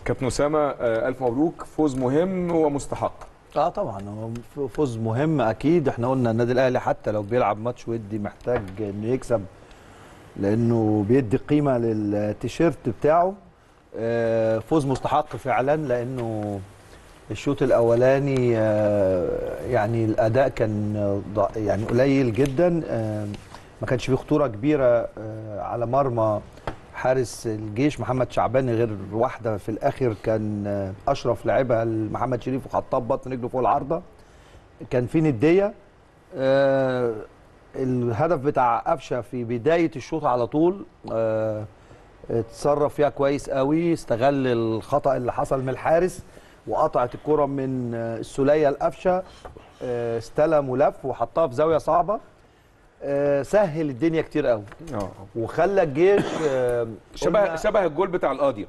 كابتن اسامه آه، الف مبروك فوز مهم ومستحق اه طبعا هو فوز مهم اكيد احنا قلنا النادي الاهلي حتى لو بيلعب ماتش ودي محتاج انه يكسب لانه بيدي قيمه للتيشيرت بتاعه آه، فوز مستحق فعلا لانه الشوط الاولاني آه، يعني الاداء كان ضع- يعني قليل جدا آه، ما كانش فيه خطوره كبيره آه، على مرمى حارس الجيش محمد شعبان غير واحده في الاخر كان آه، اشرف لعبها لمحمد شريف وحطها ببطن رجله فوق العارضه كان في نديه آه، الهدف بتاع قفشه في بدايه الشوط على طول آه، اتصرف فيها كويس قوي استغل الخطا اللي حصل من الحارس وقطعت الكره من آه، السوليه لقفشه آه، استلم ولف وحطها في زاويه صعبه آه، سهل الدنيا كتير قوي اه وخلى الجيش آه، شبه قلنا شبه الجول بتاع القاضيه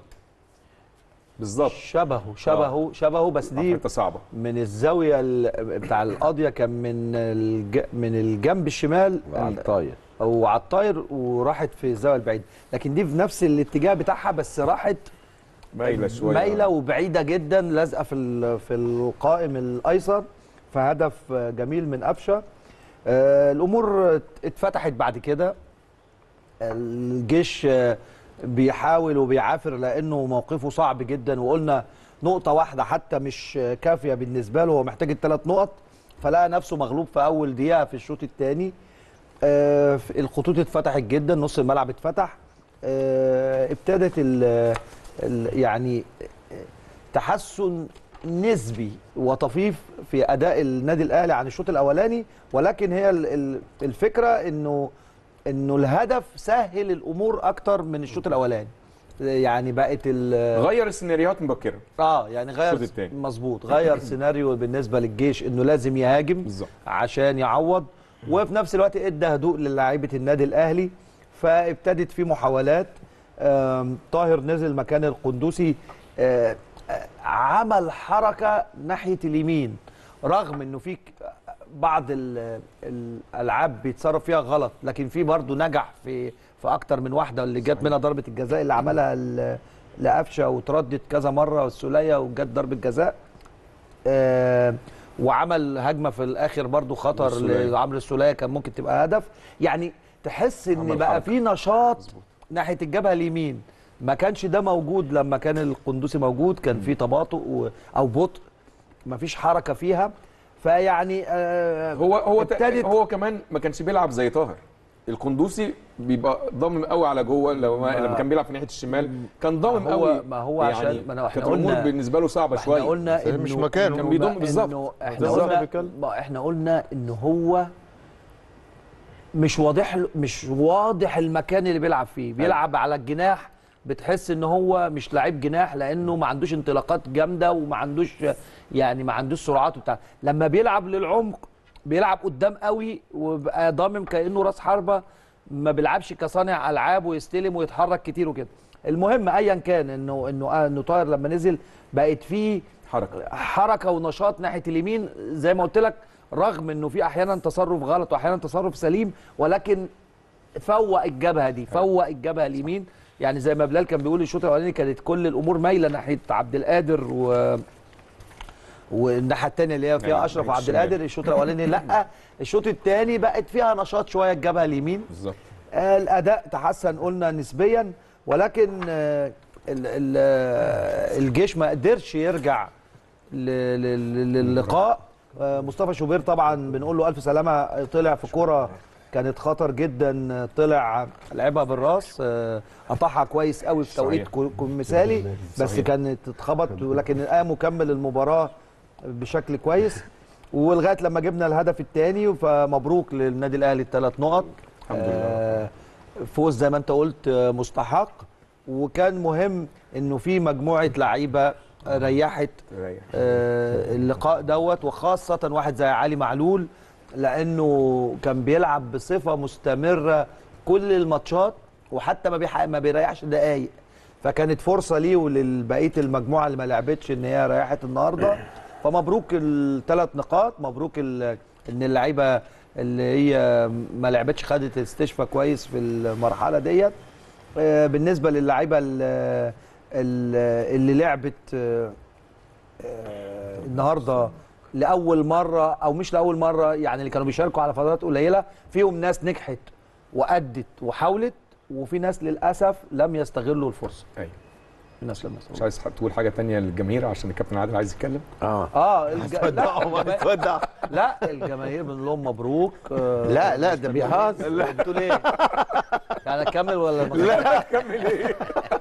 بالظبط شبهه شبهه شبهه بس دي حته صعبه من الزاويه ال- بتاع القاضيه كان من الج... من الجنب الشمال على الطاير او على الطاير وراحت في الزاويه البعيده لكن دي في نفس الاتجاه بتاعها بس راحت مايله شويه مايله وبعيده جدا لازقه في ال- في القائم الايسر فهدف جميل من قفشه آه، الامور اتفتحت بعد كده الجيش آه، بيحاول وبيعافر لانه موقفه صعب جدا وقلنا نقطه واحده حتى مش كافيه بالنسبه له هو محتاج الثلاث نقط فلقى نفسه مغلوب في اول دقيقه في الشوط الثاني الخطوط اتفتحت جدا نص الملعب اتفتح آه، ابتدت ال ال يعني تحسن نسبي وطفيف في اداء النادي الاهلي عن الشوط الاولاني ولكن هي ال- ال- الفكره انه انه الهدف سهل الامور اكتر من الشوط الاولاني يعني بقت ال- غير السيناريوهات مبكرا اه يعني غير الشوط التاني. مظبوط غير سيناريو بالنسبه للجيش انه لازم يهاجم بالظبط. عشان يعوض وفي نفس الوقت ادى هدوء للاعيبه النادي الاهلي فابتدت في محاولات آم، طاهر نزل مكان القندوسي آه، آه، عمل حركه ناحيه اليمين رغم انه في ك- بعض ال- الالعاب بيتصرف فيها غلط لكن في برضه نجح في في اكتر من واحده اللي جت منها ضربه الجزاء اللي عملها ل- لقفشه وتردد كذا مره والسوليه وجت ضربه جزاء آه، وعمل هجمه في الاخر برضو خطر للسولية. لعمرو السوليه كان ممكن تبقى هدف يعني تحس ان عمل بقى حركة. في نشاط مظبوط. ناحيه الجبهه اليمين ما كانش ده موجود لما كان القندوسي موجود كان في تباطؤ و- او بطء ما فيش حركه فيها فيعني آه هو هو تق- ابتدت- هو كمان ما كانش بيلعب زي طاهر القندوسي بيبقى ضامم قوي على جوه لو ما لما كان بيلعب في ناحيه الشمال كان ضامم ما هو- قوي ما هو عشان- ما أنا- إحنا كانت الامور قلنا- بالنسبه له صعبه احنا شويه قلنا بس هي مش إنه- مكانه. إنه كان بيضم ما- بالظبط. إنه احنا بالظبط قلنا بيتكلم. ما احنا قلنا ان هو مش واضح له- مش واضح المكان اللي بيلعب فيه بيلعب على الجناح بتحس ان هو مش لعيب جناح لانه ما عندوش انطلاقات جامده وما عندوش يعني ما عندوش سرعات وبتاع لما بيلعب للعمق بيلعب قدام قوي وبقى ضامم كانه راس حربه ما بيلعبش كصانع العاب ويستلم ويتحرك كتير وكده المهم ايا كان انه انه آه انه طاهر لما نزل بقت فيه حركه حركه ونشاط ناحيه اليمين زي ما قلت لك رغم انه في احيانا تصرف غلط واحيانا تصرف سليم ولكن فوق الجبهه دي فوق الجبهه اليمين يعني زي ما بلال كان بيقول الشوط الاولاني كانت كل الامور مايله ناحيه عبد القادر و والناحيه الثانيه اللي هي فيها يعني اشرف ناحية وعبد القادر الشوط الاولاني لا الشوط الثاني بقت فيها نشاط شويه الجبهه اليمين بالظبط آه، الاداء تحسن قلنا نسبيا ولكن آه، ال- ال- آه، الجيش ما قدرش يرجع ل- ل- للقاء آه، مصطفى شوبير طبعا بنقول له الف سلامه طلع في كره كانت خطر جدا طلع لعبها بالراس آه، قطعها كويس قوي في توقيت صحيح. كو- كو- مثالي بس صحيح. كانت اتخبط ولكن قام مكمل المباراه بشكل كويس ولغايه لما جبنا الهدف الثاني فمبروك للنادي الاهلي الثلاث نقط الحمد لله. آه، فوز زي ما انت قلت آه، مستحق وكان مهم انه في مجموعه لعيبه ريحت ريح. آه، اللقاء دوت وخاصه واحد زي علي معلول لانه كان بيلعب بصفه مستمره كل الماتشات وحتى ما بيحقق ما بيريحش دقايق فكانت فرصه ليه ولبقيه المجموعه اللي ما لعبتش ان هي ريحت النهارده فمبروك الثلاث نقاط مبروك ال- ان اللعيبه اللي هي ما لعبتش خدت استشفاء كويس في المرحله ديت آه، بالنسبه للعيبه ال- ال- اللي لعبت آه، آه، النهارده لاول مره او مش لاول مره يعني اللي كانوا بيشاركوا على فترات قليله فيهم ناس نجحت وادت وحاولت وفي ناس للاسف لم يستغلوا الفرصه ايوه في ناس لم مش يستغلوا عايز تقول حاجه تانية للجماهير عشان الكابتن عادل عايز يتكلم اه اه الج... لا, ودعوا الجما- ودع لا الجماهير بنقول لهم مبروك آه، لا لا ده بيهزر بتقول ايه؟ يعني اكمل ولا ما لا كمل ايه